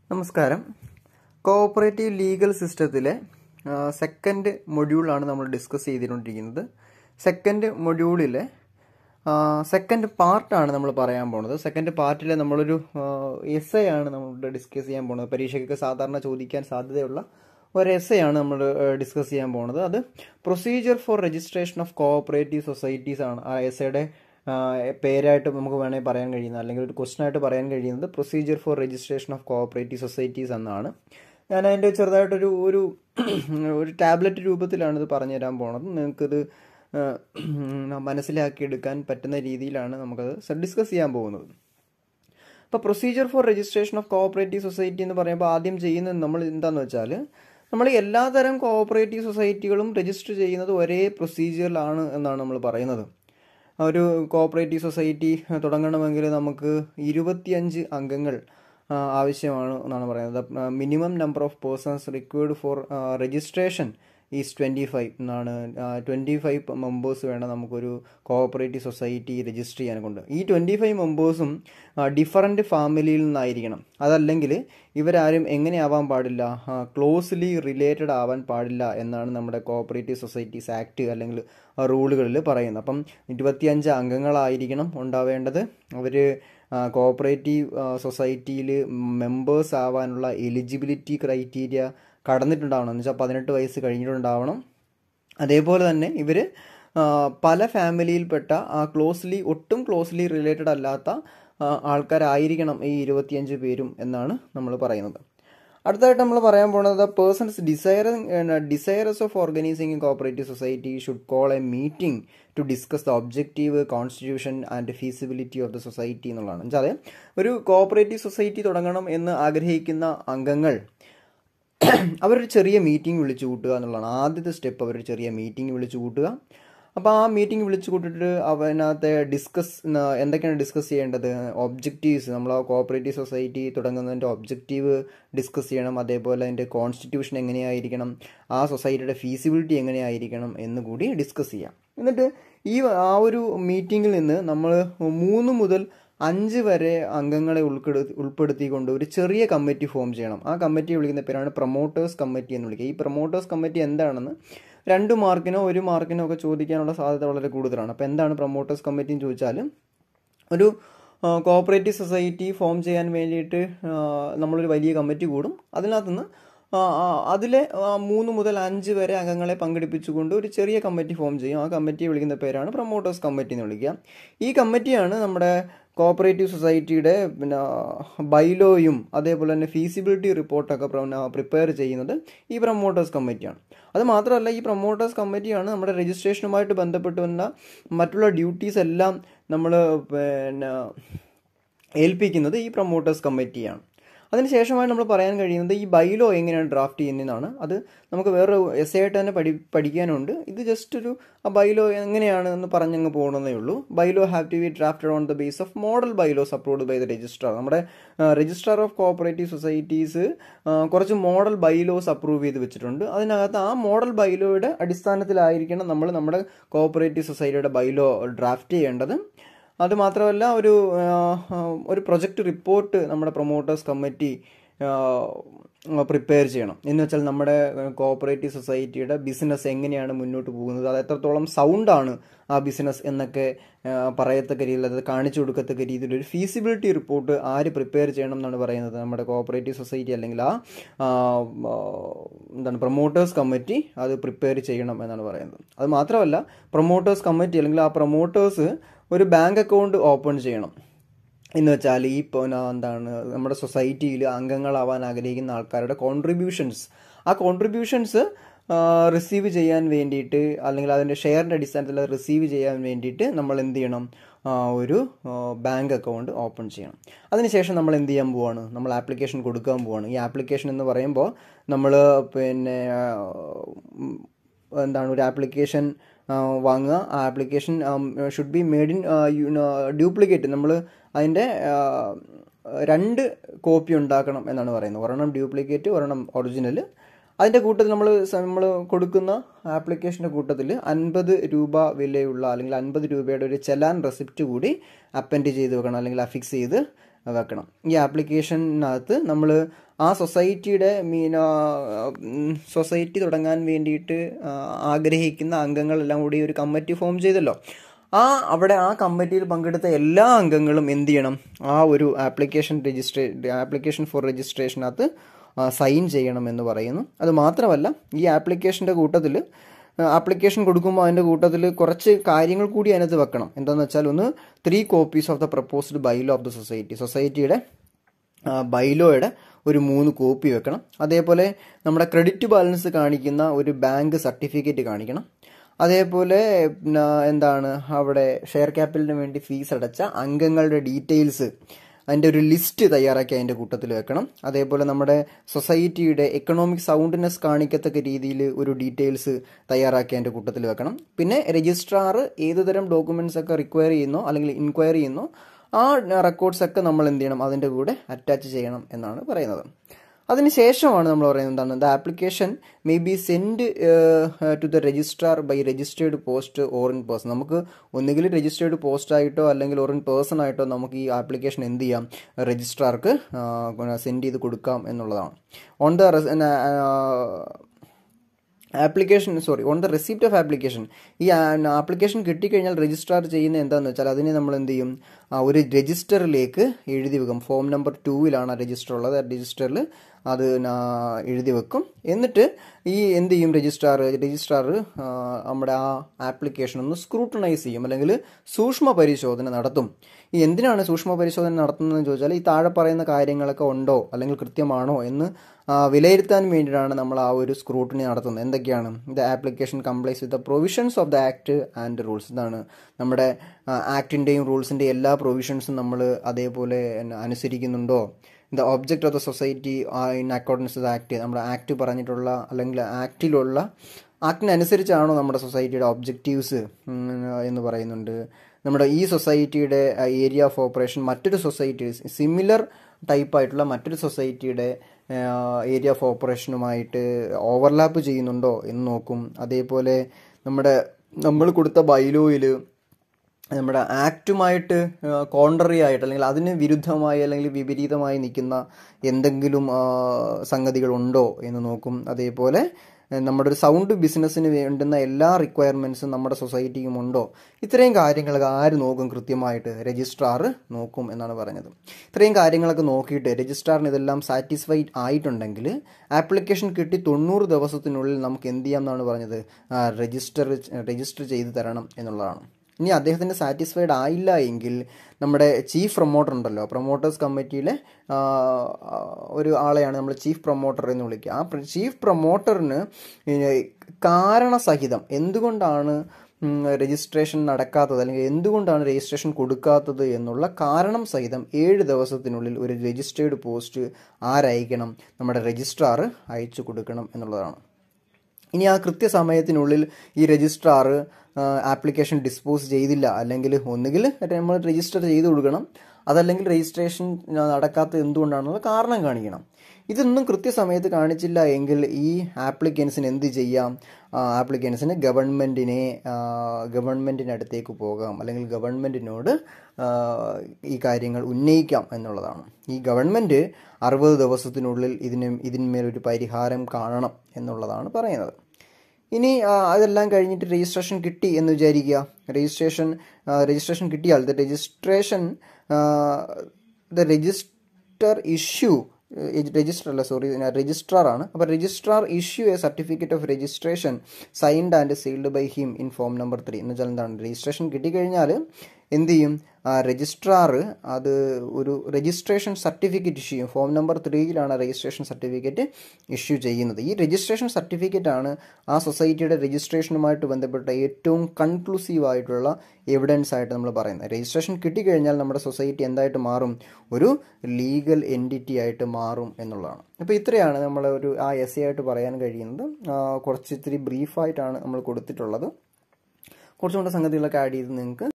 നമസ്കാരം cooperative legal സിസ്റ്റത്തിലെ second മൊഡ്യൂളാണ് നമ്മൾ ഡിസ്കസ് ചെയ്തുകൊണ്ടിരിക്കുന്നത് സെക്കൻഡ് മൊഡ്യൂളിലെ സെക്കൻഡ് പാർട്ടാണ് നമ്മൾ പറയാൻ പോണത് സെക്കൻഡ് പാർട്ടിൽ നമ്മളൊരു എസ് എ ആണ് നമ്മൾ ഡിസ്കസ് ചെയ്യാൻ പോണത് പരീക്ഷയ്ക്ക് സാധാരണ ചോദിക്കാൻ സാധ്യതയുള്ള ഒരു എസ് എ ആണ് നമ്മൾ ഡിസ്കസ് ചെയ്യാൻ പോണത് അത് procedure for registration of cooperative societies ആണ് ആ എസ് എയുടെ പേരായിട്ട് നമുക്ക് വേണമെങ്കിൽ പറയാൻ കഴിയുന്നത് അല്ലെങ്കിൽ ഒരു ക്വസ്റ്റൻ ആയിട്ട് പറയാൻ കഴിയുന്നത് procedure for registration of cooperative societies എന്നാണ് ഞാൻ അതിൻ്റെ ചെറുതായിട്ടൊരു ഒരു ഒരു ടാബ്ലറ്റ് രൂപത്തിലാണ് ഇത് പറഞ്ഞു തരാൻ പോണത് നിങ്ങൾക്കിത് മനസ്സിലാക്കിയെടുക്കാൻ പറ്റുന്ന രീതിയിലാണ് നമുക്കത് ഡിസ്കസ് ചെയ്യാൻ പോകുന്നത് അപ്പോൾ procedure for registration of cooperative society എന്ന് പറയുമ്പോൾ ആദ്യം ചെയ്യുന്നത് നമ്മൾ എന്താണെന്ന് വെച്ചാൽ നമ്മൾ എല്ലാതരം കോഓപ്പറേറ്റീവ് സൊസൈറ്റികളും രജിസ്റ്റർ ചെയ്യുന്നത് ഒരേ പ്രൊസീജിയറിലാണ് എന്നാണ് നമ്മൾ പറയുന്നത് ഒരു കോഓപ്പറേറ്റീവ് സൊസൈറ്റി തുടങ്ങണമെങ്കിൽ നമുക്ക് ഇരുപത്തിയഞ്ച് അംഗങ്ങൾ ആവശ്യമാണ് എന്നാണ് പറയുന്നത് minimum number of persons required for registration is twenty five എന്നാണ് ട്വൻറ്റി ഫൈവ് മെമ്പേഴ്സ് വേണം നമുക്കൊരു കോഓപ്പറേറ്റീവ് സൊസൈറ്റി രജിസ്റ്റർ ചെയ്യാൻ കൊണ്ട് ഈ ട്വൻറ്റി ഫൈവ് മെമ്പേഴ്സും ഡിഫറൻറ്റ് ഫാമിലിയിൽ നിന്നായിരിക്കണം അതല്ലെങ്കിൽ ഇവരാരും എങ്ങനെ ആവാൻ പാടില്ല ക്ലോസ്ലി റിലേറ്റഡ് ആവാൻ പാടില്ല എന്നാണ് നമ്മുടെ കോഓപ്പറേറ്റീവ് സൊസൈറ്റീസ് ആക്ട് അല്ലെങ്കിൽ റൂളുകളിൽ പറയുന്നത് അപ്പം ഇരുപത്തിയഞ്ച് അംഗങ്ങളായിരിക്കണം ഉണ്ടാവേണ്ടത് അവർ കോഓപ്പറേറ്റീവ് സൊസൈറ്റിയിൽ മെമ്പേഴ്സ് ആവാനുള്ള എലിജിബിലിറ്റി ക്രൈറ്റീരിയ കടന്നിട്ടുണ്ടാവണം എന്ന് വെച്ചാൽ പതിനെട്ട് വയസ്സ് കഴിഞ്ഞിട്ടുണ്ടാവണം അതേപോലെ തന്നെ ഇവർ പല ഫാമിലിയിൽപ്പെട്ട ക്ലോസ്ലി ഒട്ടും ക്ലോസ്ലി റിലേറ്റഡ് അല്ലാത്ത ആൾക്കാരായിരിക്കണം ഈ ഇരുപത്തിയഞ്ച് പേരും എന്നാണ് നമ്മൾ പറയുന്നത് അടുത്തതായിട്ട് നമ്മൾ പറയാൻ പോകുന്നത് persons desire desirous of organising cooperative society should call a meeting to discuss the objective constitution and feasibility of the society എന്നുള്ളതാണ് വെച്ചാൽ ഒരു കോപ്പറേറ്റീവ് സൊസൈറ്റി തുടങ്ങണം എന്ന് ആഗ്രഹിക്കുന്ന അംഗങ്ങൾ അവരൊരു ചെറിയ മീറ്റിംഗ് വിളിച്ചു കൂട്ടുക എന്നുള്ളതാണ് ആദ്യത്തെ സ്റ്റെപ്പ് അവരൊരു ചെറിയ മീറ്റിംഗ് വിളിച്ചു കൂട്ടുക അപ്പോൾ ആ മീറ്റിംഗ് വിളിച്ചു കൂട്ടിയിട്ട് അതിനകത്തെ ഡിസ്കസ് എന്തൊക്കെയാണ് ഡിസ്കസ് ചെയ്യേണ്ടത് ഒബ്ജക്റ്റീവ്സ് നമ്മൾ ആ കോഓപ്പറേറ്റീവ് സൊസൈറ്റി തുടങ്ങുന്നതിൻ്റെ ഒബ്ജക്റ്റീവ് ഡിസ്കസ് ചെയ്യണം അതേപോലെ അതിൻ്റെ കോൺസ്റ്റിറ്റ്യൂഷൻ എങ്ങനെയായിരിക്കണം ആ സൊസൈറ്റിയുടെ ഫീസിബിലിറ്റി എങ്ങനെയായിരിക്കണം എന്ന് കൂടി ഡിസ്കസ് ചെയ്യാം എന്നിട്ട് ഈ ആ ഒരു മീറ്റിങ്ങിൽ നിന്ന് നമ്മൾ മൂന്ന് മുതൽ അഞ്ച് വരെ അംഗങ്ങളെ ഉൾപ്പെടു ഉൾപ്പെടുത്തിക്കൊണ്ട് ഒരു ചെറിയ കമ്മിറ്റി ഫോം ചെയ്യണം ആ കമ്മിറ്റി വിളിക്കുന്ന പേരാണ് പ്രൊമോട്ടേഴ്സ് കമ്മിറ്റി എന്ന് വിളിക്കുക ഈ പ്രൊമോട്ടേഴ്സ് കമ്മിറ്റി എന്താണെന്ന് രണ്ട് മാർക്കിനോ ഒരു മാർക്കിനോ ഒക്കെ ചോദിക്കാനുള്ള സാധ്യത വളരെ കൂടുതലാണ് അപ്പോൾ എന്താണ് പ്രൊമോട്ടേഴ്സ് കമ്മിറ്റി എന്ന് ചോദിച്ചാൽ ഒരു കോഓപ്പറേറ്റീവ് സൊസൈറ്റി ഫോം ചെയ്യാൻ വേണ്ടിയിട്ട് നമ്മളൊരു വലിയ കമ്മിറ്റി കൂടും അതിനകത്തുനിന്ന് അതിലെ മൂന്ന് മുതൽ അഞ്ച് വരെ അംഗങ്ങളെ പങ്കെടുപ്പിച്ചുകൊണ്ട് ഒരു ചെറിയ കമ്മിറ്റി ഫോം ചെയ്യും ആ കമ്മിറ്റിയെ വിളിക്കുന്ന പേരാണ് പ്രൊമോട്ടേഴ്സ് കമ്മിറ്റി എന്ന് വിളിക്കുക ഈ കമ്മിറ്റിയാണ് നമ്മുടെ കോഓപ്പറേറ്റീവ് സൊസൈറ്റിയുടെ പിന്നെ ബൈലോയും അതേപോലെ തന്നെ ഫീസിബിലിറ്റി റിപ്പോർട്ടൊക്കെ പ്രിപ്പയർ ചെയ്യുന്നത് ഈ പ്രൊമോട്ടേഴ്സ് കമ്മിറ്റിയാണ് അത് മാത്രമല്ല ഈ പ്രൊമോട്ടേഴ്സ് കമ്മിറ്റിയാണ് നമ്മുടെ രജിസ്ട്രേഷനുമായിട്ട് ബന്ധപ്പെട്ട് വന്ന മറ്റുള്ള ഡ്യൂട്ടീസ് എല്ലാം നമ്മൾ പിന്നെ ഏൽപ്പിക്കുന്നത് ഈ പ്രൊമോട്ടേഴ്സ് കമ്മിറ്റിയാണ് അതിനുശേഷമായി നമ്മൾ പറയാൻ കഴിയുന്നത് ഈ ബൈലോ എങ്ങനെയാണ് ഡ്രാഫ്റ്റ് ചെയ്യുന്നതാണ് അത് നമുക്ക് വേറെ എസ് ആയിട്ട് തന്നെ പഠി പഠിക്കാനുണ്ട് ഇത് ജസ്റ്റ് ഒരു ആ ബൈലോ എങ്ങനെയാണ് എന്ന് പറഞ്ഞങ്ങ് പോകണമെന്നേ ഉള്ളൂ bylaw have to be drafted on the base of model bylaws approved by the registrar നമ്മുടെ രജിസ്ട്രാർ ഓഫ് കോഓപ്പറേറ്റീവ് സൊസൈറ്റീസ് കുറച്ച് മോഡൽ ബൈലോസ് അപ്രൂവ് ചെയ്ത് വെച്ചിട്ടുണ്ട് അതിനകത്ത് ആ മോഡൽ ബൈലോയുടെ അടിസ്ഥാനത്തിലായിരിക്കണം നമ്മൾ നമ്മുടെ കോഓപ്പറേറ്റീവ് സൊസൈറ്റിയുടെ ബൈലോ ഡ്രാഫ്റ്റ് ചെയ്യേണ്ടത് അത് മാത്രമല്ല ഒരു ഒരു പ്രൊജക്റ്റ് റിപ്പോർട്ട് നമ്മുടെ പ്രൊമോട്ടേഴ്സ് കമ്മിറ്റി പ്രിപ്പയർ ചെയ്യണം എന്ന് വെച്ചാൽ നമ്മുടെ കോഓപ്പറേറ്റീവ് സൊസൈറ്റിയുടെ ബിസിനസ് എങ്ങനെയാണ് മുന്നോട്ട് പോകുന്നത് അത് എത്രത്തോളം സൗണ്ടാണ് ആ ബിസിനസ് എന്നൊക്കെ പറയത്തക്ക രീതിയിൽ അത് കാണിച്ചു കൊടുക്കത്തക്ക രീതിയിൽ ഒരു ഫീസിബിലിറ്റി റിപ്പോർട്ട് ആര് പ്രിപ്പയർ ചെയ്യണം എന്നാണ് പറയുന്നത് നമ്മുടെ കോഓപ്പറേറ്റീവ് സൊസൈറ്റി അല്ലെങ്കിൽ ആ എന്താണ് പ്രൊമോട്ടേഴ്സ് കമ്മിറ്റി അത് പ്രിപ്പയർ ചെയ്യണം എന്നാണ് പറയുന്നത് അത് മാത്രമല്ല പ്രൊമോട്ടേഴ്സ് കമ്മിറ്റി അല്ലെങ്കിൽ ആ പ്രൊമോട്ടേഴ്സ് ഒരു ബാങ്ക് അക്കൗണ്ട് ഓപ്പൺ ചെയ്യണം എന്ന് വെച്ചാൽ ഈ എന്താണ് നമ്മുടെ സൊസൈറ്റിയിൽ അംഗങ്ങളാവാൻ ആഗ്രഹിക്കുന്ന ആൾക്കാരുടെ കോൺട്രിബ്യൂഷൻസ് ആ കോൺട്രിബ്യൂഷൻസ് റിസീവ് ചെയ്യാൻ വേണ്ടിയിട്ട് അല്ലെങ്കിൽ അതിൻ്റെ ഷെയറിൻ്റെ അടിസ്ഥാനത്തിൽ റിസീവ് ചെയ്യാൻ വേണ്ടിയിട്ട് നമ്മൾ എന്ത് ചെയ്യണം ഒരു ബാങ്ക് അക്കൗണ്ട് ഓപ്പൺ ചെയ്യണം അതിനുശേഷം നമ്മൾ എന്ത് ചെയ്യാൻ പോവാണ് നമ്മൾ ആപ്ലിക്കേഷൻ കൊടുക്കാൻ പോവാണ് ഈ ആപ്ലിക്കേഷൻ എന്ന് പറയുമ്പോൾ നമ്മൾ പിന്നെ എന്താണ് ഒരു ആപ്ലിക്കേഷൻ വാങ്ങുക ആ application should be made in duplicate നമ്മൾ അതിൻ്റെ രണ്ട് കോപ്പി ഉണ്ടാക്കണം എന്നാണ് പറയുന്നത് ഒരെണ്ണം ഡ്യൂപ്ലിക്കേറ്റ് ഒരെണ്ണം ഒറിജിനൽ അതിൻ്റെ കൂട്ടത്തിൽ നമ്മൾ നമ്മൾ കൊടുക്കുന്ന ആപ്ലിക്കേഷൻ്റെ കൂട്ടത്തിൽ അൻപത് രൂപ വിലയുള്ള അല്ലെങ്കിൽ അൻപത് രൂപയുടെ ഒരു ചെലാൻ റെസിപ്റ്റ് കൂടി അപ്പൻഡ് ചെയ്ത് വെക്കണം അല്ലെങ്കിൽ അഫിക്സ് ചെയ്ത് വെക്കണം ഈ ആപ്ലിക്കേഷനകത്ത് നമ്മൾ ആ സൊസൈറ്റിയുടെ മീൻ സൊസൈറ്റി തുടങ്ങാൻ വേണ്ടിയിട്ട് ആ, ആഗ്രഹിക്കുന്ന അംഗങ്ങളെല്ലാം കൂടി ഒരു കമ്മിറ്റി ഫോം ചെയ്തല്ലോ ആ അവിടെ ആ കമ്മിറ്റിയിൽ പങ്കെടുത്ത എല്ലാ അംഗങ്ങളും എന്ത് ചെയ്യണം ആ ഒരു ആപ്ലിക്കേഷൻ രജിസ്ട്രേ ആപ്ലിക്കേഷൻ ഫോർ രജിസ്ട്രേഷനകത്ത് സൈൻ ചെയ്യണം എന്ന് പറയുന്നു അത് മാത്രമല്ല ഈ ആപ്ലിക്കേഷൻ്റെ കൂട്ടത്തിൽ ആപ്ലിക്കേഷൻ കൊടുക്കുമ്പോൾ അതിൻ്റെ കൂട്ടത്തിൽ കുറച്ച് കാര്യങ്ങൾ കൂടി അതിനകത്ത് വെക്കണം എന്താണെന്ന് വെച്ചാൽ ഒന്ന് three copies of the proposed bylaw of the society സൊസൈറ്റിയുടെ ബൈലോയുടെ ഒരു മൂന്ന് കോപ്പി വെക്കണം അതേപോലെ നമ്മുടെ ക്രെഡിറ്റ് ബാലൻസ് കാണിക്കുന്ന ഒരു ബാങ്ക് സർട്ടിഫിക്കറ്റ് കാണിക്കണം അതേപോലെ പിന്നെ എന്താണ് അവിടെ ഷെയർ ക്യാപിറ്റലിന് വേണ്ടി ഫീസ് അടച്ച അംഗങ്ങളുടെ ഡീറ്റെയിൽസ് അതിൻ്റെ ഒരു ലിസ്റ്റ് തയ്യാറാക്കി അതിൻ്റെ കൂട്ടത്തിൽ വെക്കണം അതേപോലെ നമ്മുടെ സൊസൈറ്റിയുടെ എക്കണോമിക് സൗണ്ട്നെസ് കാണിക്കത്തക്ക രീതിയിൽ ഒരു ഡീറ്റെയിൽസ് തയ്യാറാക്കി അതിൻ്റെ കൂട്ടത്തിൽ വെക്കണം പിന്നെ രജിസ്ട്രാർ ഏതുതരം ഡോക്യുമെൻറ്റ്സ് ഒക്കെ റിക്വയർ ചെയ്യുന്നോ അല്ലെങ്കിൽ ഇൻക്വയറി ചെയ്യുന്നോ ആ റെക്കോർഡ്സ് ഒക്കെ നമ്മൾ എന്ത് ചെയ്യണം അതിൻ്റെ കൂടെ അറ്റാച്ച് ചെയ്യണം എന്നാണ് പറയുന്നത് അതിനുശേഷമാണ് നമ്മൾ പറയുന്നത് എന്താണ് the application may be send to the registrar by registered post or in person നമുക്ക് ഒന്നുകിൽ രജിസ്റ്റേർഡ് പോസ്റ്റ് ആയിട്ടോ അല്ലെങ്കിൽ ഓർ ഇൻ പേഴ്സൺ ആയിട്ടോ നമുക്ക് ഈ ആപ്ലിക്കേഷൻ എന്ത് ചെയ്യാം രജിസ്ട്രാർക്ക് സെൻഡ് ചെയ്ത് കൊടുക്കാം എന്നുള്ളതാണ് on the application sorry on the receipt of application ഈ ആപ്ലിക്കേഷൻ കിട്ടിക്കഴിഞ്ഞാൽ രജിസ്ട്രാർ ചെയ്യുന്ന എന്താണെന്ന് വെച്ചാൽ അതിനെ നമ്മൾ എന്ത് ചെയ്യും ആ ഒരു രജിസ്റ്ററിലേക്ക് എഴുതി വെക്കും ഫോം നമ്പർ ടൂവിലാണ് ആ രജിസ്റ്റർ ഉള്ളത് ആ രജിസ്റ്ററിൽ അത് നാ- എഴുതി വെക്കും എന്നിട്ട് ഈ എന്ത് ചെയ്യും രജിസ്ട്രാർ രജിസ്ട്രാർ നമ്മുടെ ആ ആപ്ലിക്കേഷൻ ഒന്ന് സ്ക്രൂട്ടണൈസ് ചെയ്യും അല്ലെങ്കിൽ സൂക്ഷ്മ പരിശോധന നടത്തും ഈ എന്തിനാണ് സൂക്ഷ്മ പരിശോധന നടത്തുന്നതെന്ന് ചോദിച്ചാൽ ഈ താഴെ പറയുന്ന കാര്യങ്ങളൊക്കെ ഉണ്ടോ അല്ലെങ്കിൽ കൃത്യമാണോ എന്ന് ആ, വിലയിരുത്താൻ വേണ്ടിയിട്ടാണ് നമ്മൾ ആ ഒരു സ്ക്രൂട്ടിനി നടത്തുന്നത് എന്തൊക്കെയാണ് the application complies with the provisions of the act and rules ഇതാണ് നമ്മുടെ ആക്ടിൻ്റെയും റൂൾസിൻ്റെയും എല്ലാ പ്രൊവിഷൻസും നമ്മൾ അതേപോലെ എന്നാ അനുസരിക്കുന്നുണ്ടോ the object of the society in accordance the act നമ്മുടെ ആക്ട് പറഞ്ഞിട്ടുള്ള അല്ലെങ്കിൽ ആക്ടിലുള്ള ആക്ടിനനുസരിച്ചാണോ നമ്മുടെ സൊസൈറ്റിയുടെ ഒബ്ജക്റ്റീവ്സ് എന്ന് പറയുന്നുണ്ട് നമ്മുടെ ഈ സൊസൈറ്റിയുടെ ഏരിയ ഓഫ് ഓപ്പറേഷൻ മറ്റൊരു സൊസൈറ്റി സിമിലർ ടൈപ്പായിട്ടുള്ള മറ്റൊരു സൊസൈറ്റിയുടെ ഏരിയ ഓഫ് ഓപ്പറേഷനുമായിട്ട് ഓവർലാപ്പ് ചെയ്യുന്നുണ്ടോ എന്ന് നോക്കും അതേപോലെ നമ്മുടെ നമ്മൾ കൊടുത്ത ബൈലോയിൽ നമ്മുടെ ആക്റ്റുമായിട്ട് കോൺട്രറി ആയിട്ട് അല്ലെങ്കിൽ അതിന് വിരുദ്ധമായി അല്ലെങ്കിൽ വിപരീതമായി നിൽക്കുന്ന എന്തെങ്കിലും ആ, സംഗതികളുണ്ടോ എന്ന് നോക്കും അതേപോലെ ഏഹ്, നമ്മുടെ ഒരു സൗണ്ട് ബിസിനസ്സിന് വേണ്ടുന്ന എല്ലാ റിക്വയർമെൻറ്റ്സും നമ്മുടെ സൊസൈറ്റിക്കും ഉണ്ടോ ഇത്രയും കാര്യങ്ങളൊക്കെ ആര് നോക്കും കൃത്യമായിട്ട് രജിസ്ട്രാർ നോക്കും എന്നാണ് പറഞ്ഞത് ഇത്രയും കാര്യങ്ങളൊക്കെ നോക്കിയിട്ട് രജിസ്ട്രാറിന് ഇതെല്ലാം സാറ്റിസ്ഫൈഡ് ആയിട്ടുണ്ടെങ്കിൽ ആപ്ലിക്കേഷൻ കിട്ടി തൊണ്ണൂറ് ദിവസത്തിനുള്ളിൽ നമുക്ക് എന്ത് ചെയ്യാം എന്നാണ് പറഞ്ഞത് രജിസ്റ്റർ രജിസ്റ്റർ ചെയ്ത് തരണം എന്നുള്ളതാണ് ഇനി അദ്ദേഹത്തിന് സാറ്റിസ്ഫൈഡ് ആയില്ല എങ്കിൽ നമ്മുടെ ചീഫ് പ്രൊമോട്ടർ ഉണ്ടല്ലോ പ്രൊമോട്ടേഴ്സ് കമ്മിറ്റിയിലെ ആ, ഒരു ആളെയാണ് നമ്മൾ ചീഫ് പ്രൊമോട്ടർ എന്ന് വിളിക്കുക ആ ചീഫ് പ്രൊമോട്ടറിന് കാരണസഹിതം എന്തുകൊണ്ടാണ് രജിസ്ട്രേഷൻ നടക്കാത്തത് അല്ലെങ്കിൽ എന്തുകൊണ്ടാണ് രജിസ്ട്രേഷൻ കൊടുക്കാത്തത് എന്നുള്ള കാരണം സഹിതം ഏഴ് ദിവസത്തിനുള്ളിൽ ഒരു രജിസ്റ്റേർഡ് പോസ്റ്റ് ആരയക്കണം നമ്മുടെ രജിസ്ട്രാർ അയച്ചു കൊടുക്കണം എന്നുള്ളതാണ് ഇനി ആ കൃത്യസമയത്തിനുള്ളിൽ ഈ രജിസ്ട്രാർ ആപ്ലിക്കേഷൻ ഡിസ്പോസ് ചെയ്തില്ല അല്ലെങ്കിൽ ഒന്നുകിൽ നമ്മൾ രജിസ്റ്റർ ചെയ്ത് കൊടുക്കണം അതല്ലെങ്കിൽ രജിസ്ട്രേഷൻ നടക്കാത്തത് എന്തുകൊണ്ടാണെന്നുള്ള കാരണം കാണിക്കണം ഇതൊന്നും കൃത്യസമയത്ത് കാണിച്ചില്ല എങ്കിൽ ഈ ആപ്ലിക്കൻസിന് എന്ത് ചെയ്യാം ആപ്ലിക്കൻസിന് ഗവൺമെൻറ്റിനെ ഗവൺമെൻറ്റിനടുത്തേക്ക് പോകാം അല്ലെങ്കിൽ ഗവൺമെൻറ്റിനോട് ഈ കാര്യങ്ങൾ ഉന്നയിക്കാം എന്നുള്ളതാണ് ഈ ഗവൺമെൻറ് അറുപത് ദിവസത്തിനുള്ളിൽ ഇതിന് ഇതിന്മേലൊരു പരിഹാരം കാണണം എന്നുള്ളതാണ് പറയുന്നത് ഇനി ആ, അതെല്ലാം കഴിഞ്ഞിട്ട് രജിസ്ട്രേഷൻ കിട്ടി എന്ന് വിചാരിക്കുക രജിസ്ട്രേഷൻ രജിസ്ട്രേഷൻ കിട്ടിയാൽ the registration the register issue register അല്ല സോറി രജിസ്ട്രാർ ആണ് അപ്പോൾ registrar issue a certificate of registration signed and sealed by him in form number three എന്ന് വെച്ചാൽ എന്താണ് രജിസ്ട്രേഷൻ കിട്ടിക്കഴിഞ്ഞാൽ എന്ത് ചെയ്യും രജിസ്ട്രാർ അത് ഒരു രജിസ്ട്രേഷൻ സർട്ടിഫിക്കറ്റ് ഇഷ്യൂ ചെയ്യും ഫോം നമ്പർ ത്രീയിലാണ് രജിസ്ട്രേഷൻ സർട്ടിഫിക്കറ്റ് ഇഷ്യൂ ചെയ്യുന്നത് ഈ രജിസ്ട്രേഷൻ സർട്ടിഫിക്കറ്റ് ആണ് ആ സൊസൈറ്റിയുടെ രജിസ്ട്രേഷനുമായിട്ട് ബന്ധപ്പെട്ട ഏറ്റവും കൺക്ലൂസീവ് ആയിട്ടുള്ള എവിഡൻസ് ആയിട്ട് നമ്മൾ പറയുന്നത് രജിസ്ട്രേഷൻ കിട്ടിക്കഴിഞ്ഞാൽ നമ്മുടെ സൊസൈറ്റി എന്തായിട്ട് മാറും ഒരു ലീഗൽ എൻറ്റിറ്റി ആയിട്ട് മാറും എന്നുള്ളതാണ് അപ്പോൾ ഇത്രയാണ് നമ്മൾ ഒരു ആ എസ് ആയിട്ട് പറയാൻ കഴിയുന്നത് ആ, കുറച്ച് ഇത്തിരി ബ്രീഫായിട്ടാണ് നമ്മൾ കൊടുത്തിട്ടുള്ളത് കുറച്ചും കൂടെ സംഗതികളൊക്കെ ആഡ് ചെയ്ത് നിങ്ങൾക്ക്